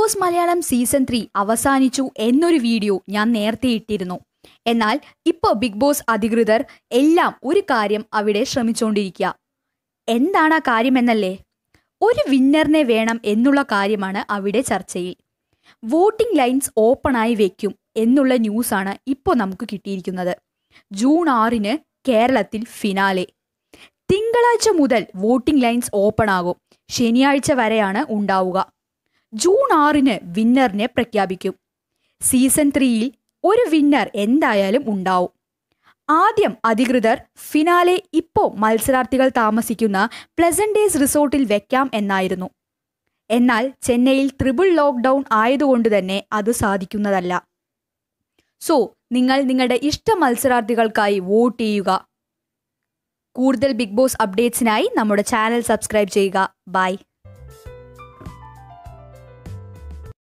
boss Malayalam season three അവസാനിച്ചു എന്നൊരു video ഞാൻ നേരത്തെ ഇട്ടിരുന്നു എന്നാൽ ഇപ്പോൾ ബിഗ് ബോസ് അധികൃതർ എല്ലാം ഒരു കാര്യം അവിടെ ശ്രമിച്ചുകൊണ്ടിരിക്കുക എന്താണ് ആ കാര്യമെന്നല്ലേ ഒരു വിന്നറിനെ വേണം എന്നുള്ള കാര്യമാണ് അവിടെ ചർച്ചയിൽ വോട്ടിംഗ് ലൈൻസ് ഓപ്പണായി വെക്കും എന്നുള്ള ന്യൂസാണ് ഇപ്പോൾ നമുക്ക് കിട്ടിയിരിക്കുന്നത് ജൂൺ ആറിന് കേരളത്തിൽ ഫിനാലെ തിങ്കളാഴ്ച മുതൽ വോട്ടിംഗ് ലൈൻസ് ഓപ്പൺ ആകും ശനിയാഴ്ച വരെയാണ് ഉണ്ടാവുക ജൂൺ ആറിന് വിന്നറിനെ പ്രഖ്യാപിക്കും സീസൺ ത്രീയിൽ ഒരു വിന്നർ എന്തായാലും ഉണ്ടാവും ആദ്യം അധികൃതർ ഫിനാലെ ഇപ്പോൾ മത്സരാർത്ഥികൾ താമസിക്കുന്ന പ്ലസൻഡേസ് റിസോർട്ടിൽ വെക്കാം എന്നായിരുന്നു എന്നാൽ ചെന്നൈയിൽ ത്രിപിൾ ലോക്ക്ഡൗൺ ആയതുകൊണ്ട് തന്നെ അത് സാധിക്കുന്നതല്ല സോ നിങ്ങൾ നിങ്ങളുടെ ഇഷ്ട മത്സരാർത്ഥികൾക്കായി വോട്ട് ചെയ്യുക കൂടുതൽ ബിഗ് ബോസ് അപ്ഡേറ്റ്സിനായി നമ്മുടെ ചാനൽ സബ്സ്ക്രൈബ് ചെയ്യുക ബൈ